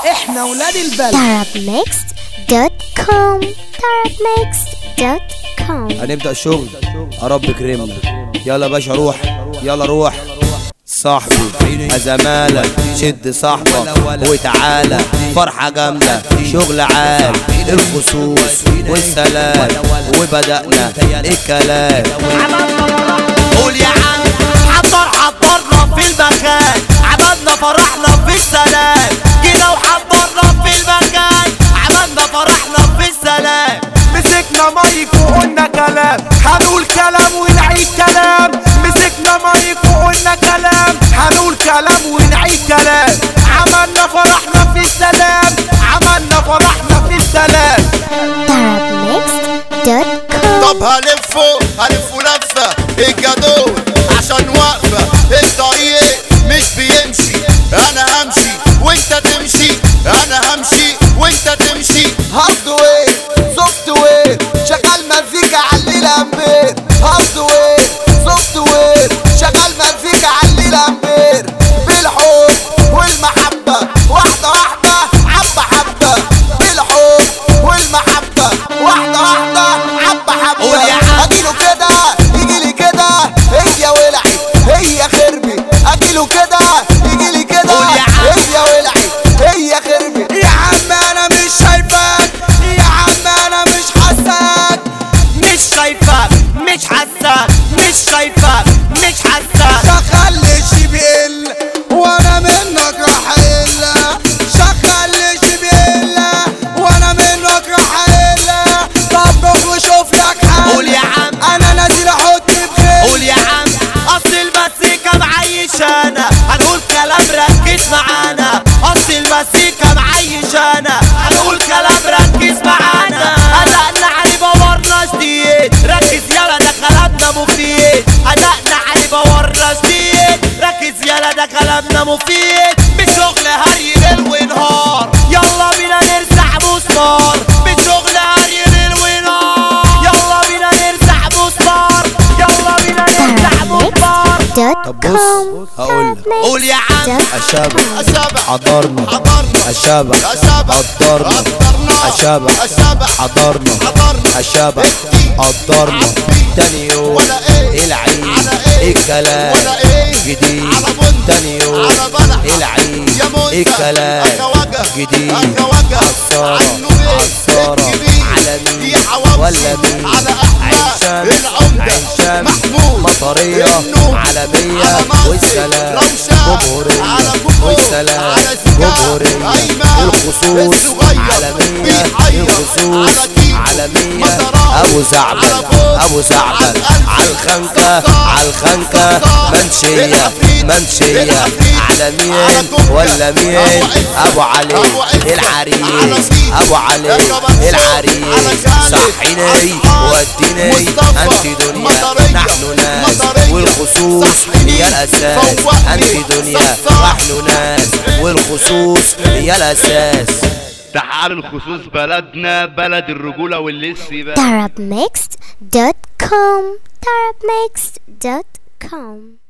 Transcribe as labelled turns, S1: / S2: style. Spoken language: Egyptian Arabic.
S1: احنا ولاد البلد
S2: Arabmixed.com Arabmixed.com
S3: هنبدأ شغل يا رب كرمنا يلا يا باشا روح يلا روح صاحبي يا زمالة شد صاحبك وتعالى فرحة جامدة شغل عال الخصوص والسلام وبدأنا الكلام
S4: قول يا عم حضر حضرنا في المكان عملنا فرحنا في السلام جينا وحضرنا في المكان عملنا فرحنا في السلام
S1: مسكنا مايك وقلنا كلام هنقول كلام ونعيد كلام مسكنا مايك وقلنا كلام هنقول كلام ونعيد كلام عملنا فرحنا في السلام عملنا فرحنا في السلام
S2: Arabmixed.com
S5: طب هلفه هلفه لفة الجدول عشان واقفة الطريق مش بيمشي انا همشي وانت تمشي انا همشي وانت تمشي
S1: هاردوير سوفت وير شغال مزيكا علي الامبير هاردوير سوفت وير شغال مزيكا علي الامبير بالحب والمحبة واحدة واحدة حبة حبة بالحب والمحبة واحدة واحدة حبة
S4: قول يا
S1: حبة
S4: عم.
S1: اجيله كده يجيلي كده هي ولعت هي خربي اجيله كده يجيلي كده
S4: قول يا عم.
S1: هي ولعت هي خربي يا عم انا مش شايفاك يا عم انا مش حاساك
S4: مش شايفك مش حاسك مش شايفك مش حاسك
S1: شغل شي بيقل وانا منك راح اقل شغل شي بيقل وانا منك راح اقل طب روح وشوف لك حل
S4: قول يا عم.
S1: انا نازل احط بخيل
S4: قول يا عم اصل المزيكا معيشانا هنقول كلام ركز معانا اصل المزيكا معيشانا هنقول كلام ركز معانا ادائنا علي باورنا جديد ركز يلا ده كلامنا مفيد ادائنا علي باورنا جديد ركز يلا ده كلامنا مفيد بشغل هري ليل ونهار يلا بينا نرزع مسمار بشغل هري ليل ونهار يلا بينا نرزع مسمار يلا بينا نرزع مسمار
S3: طب بص هقول لك
S4: قول يا عم
S3: الشبع
S5: السبع
S3: حضرنا
S5: حضرنا
S3: الشبع
S5: السبع
S3: قدرنا
S5: قدرنا
S3: الشبع
S5: السبع
S3: حضرنا
S5: حضرنا
S3: الشبع قدرنا تاني يوم
S5: ولا ايه
S3: العيد
S5: على ايه
S3: الكلام
S5: ولا ايه
S3: جديد
S5: على بن
S3: تاني يوم
S5: على بلح
S3: العيد
S5: يا موسى
S3: الكلام
S5: أخواجة
S3: جديد
S5: أخواجة
S3: عصارة
S5: عنه ايه
S3: عصارة
S5: الكبير
S3: على مين
S5: يا حواوشي
S3: ولا مين
S5: على
S3: عين
S5: احمد
S3: شمس
S5: العمدة
S3: عين شمس
S5: محمود
S3: مطرية
S5: النور
S3: عالمية
S5: على مصر
S3: والسلام
S5: رمشة
S3: جمهورية
S5: على كوكو
S3: والسلام
S5: على سكان
S3: جمهورية
S5: أيمن
S3: الخصوص
S5: الصغير
S3: عالمية
S5: بيحير
S3: الخصوص
S5: على كيف
S3: عالمية
S5: مطران
S3: أبو زعبل
S5: على فوق
S3: أبو زعبل
S5: على الألف
S3: على الخنكة
S5: صفار
S3: على الخنكة
S5: صفار
S3: منشية
S5: العفريت
S3: منشية
S5: العفريت
S3: على
S5: على
S3: مين
S5: كوكا
S3: ولا مين
S5: أبو عزة
S3: أبو علي
S5: أبو عزة على
S3: العريس
S5: سيدي
S3: أبو علي
S5: يا كبرشو
S3: العريس
S5: على خالد
S3: صحيني
S5: أصحاب
S3: وديني
S5: مصطفى
S3: أنت دنيا
S5: مطرية
S3: نحن ناس
S5: مطرية
S3: والخصوص
S5: صحيني
S3: هي الأساس
S5: فوقني
S3: أنت دنيا
S5: صفصف
S3: نحن ناس والخصوص هي الأساس
S6: تعال الخصوص بلدنا بلد الرجولة واللسي
S2: Arabmixed.com Arabmixed.com